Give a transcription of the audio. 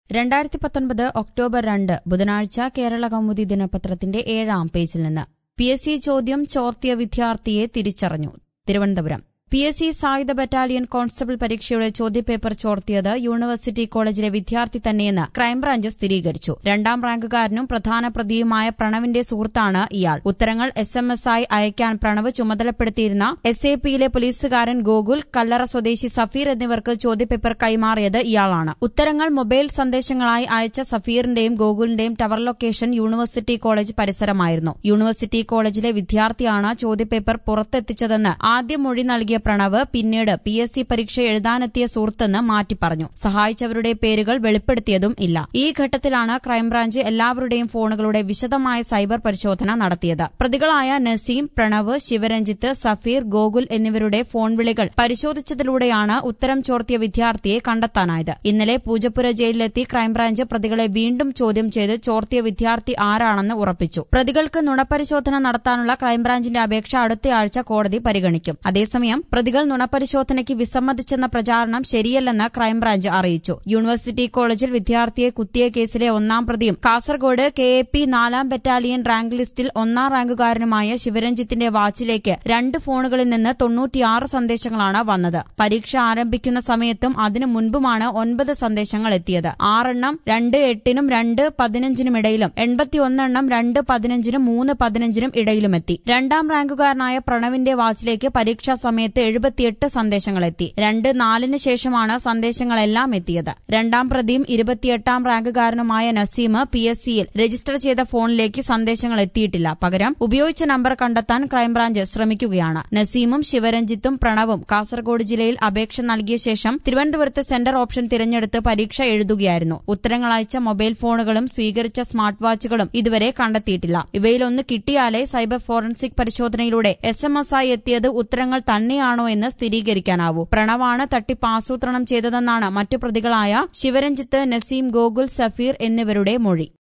രണ്ടായിരത്തി പത്തൊൻപത് ഒക്ടോബർ രണ്ട് ബുധനാഴ്ച കേരള കൗമുദി ദിനപത്രത്തിന്റെ ഏഴാം പേജിൽ നിന്ന് പി എസ് സി ചോദ്യം ചോർത്തിയ വിദ്യാർത്ഥിയെ തിരിച്ചറിഞ്ഞു തിരുവനന്തപുരം പി എസ് സി സായുധ ബറ്റാലിയൻ കോൺസ്റ്റബിൾ പരീക്ഷയുടെ ചോദ്യപേപ്പർ ചോർത്തിയത് യൂണിവേഴ്സിറ്റി കോളേജിലെ വിദ്യാർത്ഥി തന്നെയെന്ന് ക്രൈംബ്രാഞ്ച് സ്ഥിരീകരിച്ചു രണ്ടാം റാങ്കുകാരനും പ്രധാന പ്രതിയുമായ പ്രണവിന്റെ സുഹൃത്താണ് ഇയാൾ ഉത്തരങ്ങൾ എസ് എം എസ് ആയി അയക്കാൻ പ്രണവ് ചുമതലപ്പെടുത്തിയിരുന്ന എസ് എ പിയിലെ പോലീസുകാരൻ ഗോകുൽ കല്ലറ സ്വദേശി സഫീർ എന്നിവർക്ക് ചോദ്യപേപ്പർ കൈമാറിയത് ഇയാളാണ് ഉത്തരങ്ങൾ മൊബൈൽ സന്ദേശങ്ങളായി അയച്ച സഫീറിന്റെയും ഗോകുലിന്റെയും ടവർ ലൊക്കേഷൻ യൂണിവേഴ്സിറ്റി കോളേജ് പരിസരമായിരുന്നു യൂണിവേഴ്സിറ്റി കോളേജിലെ വിദ്യാർത്ഥിയാണ് ചോദ്യപേപ്പർ പുറത്തെത്തിച്ചതെന്ന് ആദ്യം മൊഴി നൽകിയ പ്രണവ് പിന്നീട് പി എസ് സി പരീക്ഷ എഴുതാനെത്തിയ സുഹൃത്തെന്ന് മാറ്റി പറഞ്ഞു സഹായിച്ചവരുടെ പേരുകൾ വെളിപ്പെടുത്തിയതും ഇല്ല ഈ ഘട്ടത്തിലാണ് ക്രൈംബ്രാഞ്ച് എല്ലാവരുടെയും ഫോണുകളുടെ വിശദമായ സൈബർ പരിശോധന നടത്തിയത് പ്രതികളായ നസീം പ്രണവ് ശിവരഞ്ജിത്ത് സഫീർ ഗോകുൽ എന്നിവരുടെ ഫോൺ വിളികൾ പരിശോധിച്ചതിലൂടെയാണ് ഉത്തരം ചോർത്തിയ വിദ്യാർത്ഥിയെ കണ്ടെത്താനായത് ഇന്നലെ പൂജപ്പുര ജയിലിലെത്തി ക്രൈംബ്രാഞ്ച് പ്രതികളെ വീണ്ടും ചോദ്യം ചെയ്ത് ചോർത്തിയ വിദ്യാർത്ഥി ആരാണെന്ന് ഉറപ്പിച്ചു പ്രതികൾക്ക് നുണപരിശോധന നടത്താനുള്ള ക്രൈംബ്രാഞ്ചിന്റെ അപേക്ഷ അടുത്തയാഴ്ച കോടതി പരിഗണിക്കും അതേസമയം പ്രതികൾ നുണപരിശോധനയ്ക്ക് വിസമ്മതിച്ചെന്ന പ്രചാരണം ശരിയല്ലെന്ന് ക്രൈംബ്രാഞ്ച് അറിയിച്ചു യൂണിവേഴ്സിറ്റി കോളേജിൽ വിദ്യാർത്ഥിയെ കുത്തിയ കേസിലെ ഒന്നാം പ്രതിയും കാസർഗോഡ് കെ എ പി നാലാം ബറ്റാലിയൻ റാങ്ക് ലിസ്റ്റിൽ ഒന്നാം റാങ്കുകാരനുമായ ശിവരഞ്ജിത്തിന്റെ വാച്ചിലേക്ക് രണ്ട് ഫോണുകളിൽ നിന്ന് തൊണ്ണൂറ്റിയാറ് സന്ദേശങ്ങളാണ് വന്നത് പരീക്ഷ ആരംഭിക്കുന്ന സമയത്തും അതിനു മുൻപുമാണ് ഒൻപത് സന്ദേശങ്ങൾ എത്തിയത് ആറെണ്ണം രണ്ട് എട്ടിനും രണ്ട് പതിനഞ്ചിനും ഇടയിലും എൺപത്തിയൊന്നെണ്ണം രണ്ട് പതിനഞ്ചിനും മൂന്ന് പതിനഞ്ചിനും ഇടയിലുമെത്തി രണ്ടാം റാങ്കുകാരനായ പ്രണവിന്റെ വാച്ചിലേക്ക് പരീക്ഷാ സമയത്ത് എഴുപത്തിയെട്ട് സന്ദേശങ്ങളെത്തി രണ്ട് നാലിന് ശേഷമാണ് സന്ദേശങ്ങളെല്ലാം എത്തിയത് രണ്ടാം പ്രതിയും ഇരുപത്തിയെട്ടാം റാങ്കുകാരനുമായ നസീം പി എസ് സിയിൽ രജിസ്റ്റർ ചെയ്ത ഫോണിലേക്ക് സന്ദേശങ്ങൾ എത്തിയിട്ടില്ല പകരം ഉപയോഗിച്ച നമ്പർ കണ്ടെത്താൻ ക്രൈംബ്രാഞ്ച് ശ്രമിക്കുകയാണ് നസീമും ശിവരഞ്ജിത്തും പ്രണവും കാസർഗോഡ് ജില്ലയിൽ അപേക്ഷ നൽകിയ ശേഷം തിരുവനന്തപുരത്ത് സെന്റർ ഓപ്ഷൻ തിരഞ്ഞെടുത്ത് പരീക്ഷ എഴുതുകയായിരുന്നു ഉത്തരങ്ങൾ അയച്ച മൊബൈൽ ഫോണുകളും സ്വീകരിച്ച സ്മാർട്ട് വാച്ചുകളും ഇതുവരെ കണ്ടെത്തിയിട്ടില്ല ഇവയിലൊന്ന് കിട്ടിയാലേ സൈബർ ഫോറൻസിക് പരിശോധനയിലൂടെ എസ് എം എസ് ആയി എത്തിയത് ഉത്തരങ്ങൾ തന്നെയാണോ എന്ന് സ്ഥിരീകരിക്കാനാവൂ പ്രണവാണ് തട്ടിപ്പ് ആസൂത്രണം ചെയ്തതെന്നാണ് മറ്റു പ്രതികളായ ശിവരഞ്ജിത്ത് നസീം ഗോകുൽ സഫീർ എന്നിവരുടെ മൊഴി